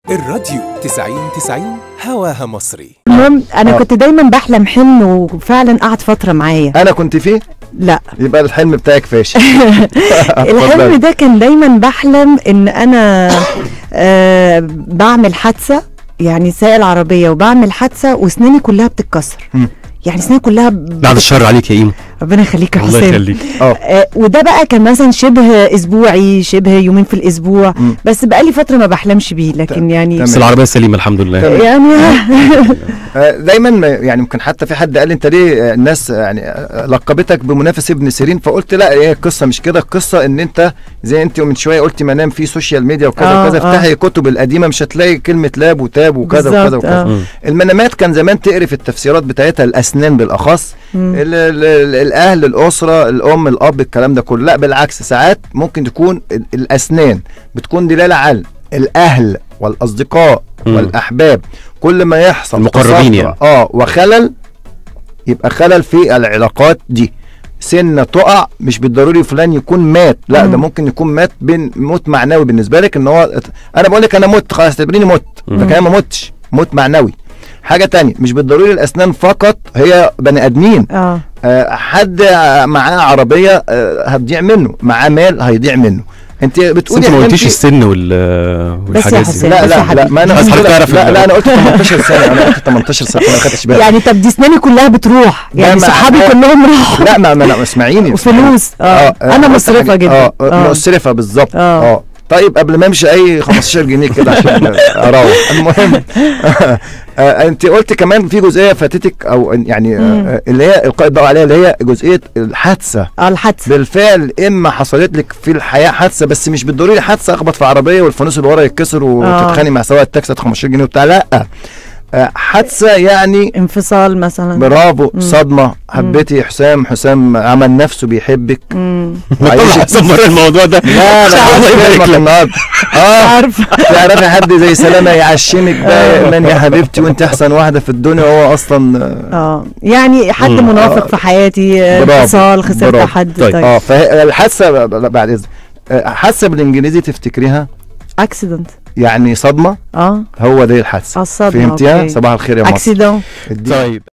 الراديو 90 90 هواها مصري المهم انا آه. كنت دايما بحلم حلم وفعلا قعد فتره معايا انا كنت فيه لا يبقى الحلم بتاعك فاشل الحلم ده كان دايما بحلم ان انا آه بعمل حادثه يعني سايق العربيه وبعمل حادثه واسناني كلها بتتكسر مم. يعني اسناني كلها ب... بعد الشر عليك يا ايمو ربنا يخليك يا الله حسين يخليك اه آه وده بقى كان مثلا شبه اسبوعي شبه يومين في الاسبوع مم. بس بقالي فتره ما بحلمش بيه لكن يعني تمام. بس العربيه سليمه الحمد لله تمام. يعني آه، دايما ما- يعني ممكن حتى في حد قال لي انت ليه آه، الناس آه، يعني آه، لقبتك بمنافس ابن سيرين فقلت لا هي القصه مش كده القصه ان انت زي انت من شويه قلت منام في سوشيال ميديا وكذا آه، وكذا آه. افتحي الكتب القديمه مش هتلاقي كلمه لاب وتاب وكذا وكذا بالظبط، وكذا آه. مم. المنامات كان زمان تقري في التفسيرات بتاعتها الاسنان بالاخص مم. ال ال ال الاهل الاسره الام الاب الكلام ده كله لا بالعكس ساعات ممكن تكون ال- الاسنان بتكون دلاله على الاهل والاصدقاء مم. والاحباب كل ما يحصل المقربين تصدع، يعني. اه وخلل يبقى خلل في العلاقات دي سنه تقع مش بالضروري فلان يكون مات لا مم. ده ممكن يكون مات بين موت معنوي بالنسبه لك ان هو انا بقول لك انا مت خلاص اعتبريني مت مم. لكن انا ما متش موت معنوي حاجه تانية مش بالضروري الاسنان فقط هي بني ادمين اه آه، حد معاه عربيه آه، هتضيع منه معاه مال هيضيع منه انت بس بتقولي انت ما أحلام قلتيش في- السن وال والحاجات دي حسين. لا بس يا لا لا حبيبي. ما انا بس قلت حضرتك لا, تعرف لا, ال- لا انا قلت 18 سنه انا قلت 18 سنه ما خدتش بالي يعني طب دي اسناني كلها بتروح يعني ما- صحابي ما- كلهم راحوا لا ما ما لا اسمعيني وفلوس اه, انا قلت مصرفه حاجة- جدا اه آه. مسرفه بالظبط آه. اه طيب قبل ما امشي اي 15 جنيه كده عشان اروح المهم آه انت قلت كمان في جزئيه فاتتك او يعني مم. آه اللي هي القاء الضوء عليها اللي هي جزئيه الحادثه اه الحادثه بالفعل اما حصلت لك في الحياه حادثه بس مش بالضروري حادثه اخبط في عربيه والفانوس اللي ورا يتكسر وتتخانق مع سواق التاكسي 15 جنيه وبتاع لا آه، حادثه يعني انفصال مثلا برافو مم. صدمه حبيتي حسام حسام عمل نفسه بيحبك مم. طلع وعايشك- حسن بره الموضوع ده لا لا الله مش يبارك كلمة لك. النهارده اه عارفه تعرفي حد زي سلامه يعشمك بقى من يا حبيبتي وانت احسن واحده في الدنيا وهو اصلا آه، اه يعني حد مم. منافق آه. في حياتي آه، برافو. انفصال خسرت برافو. حد طيب. طيب اه فالحادثه ب- ب- بعد اذن آه، حادثه بالانجليزي تفتكريها اكسيدنت يعني صدمه اه هو دي الحادثه الصدمه فهمتيها أوكي. صباح الخير يا مصر اكسيدون اديني. طيب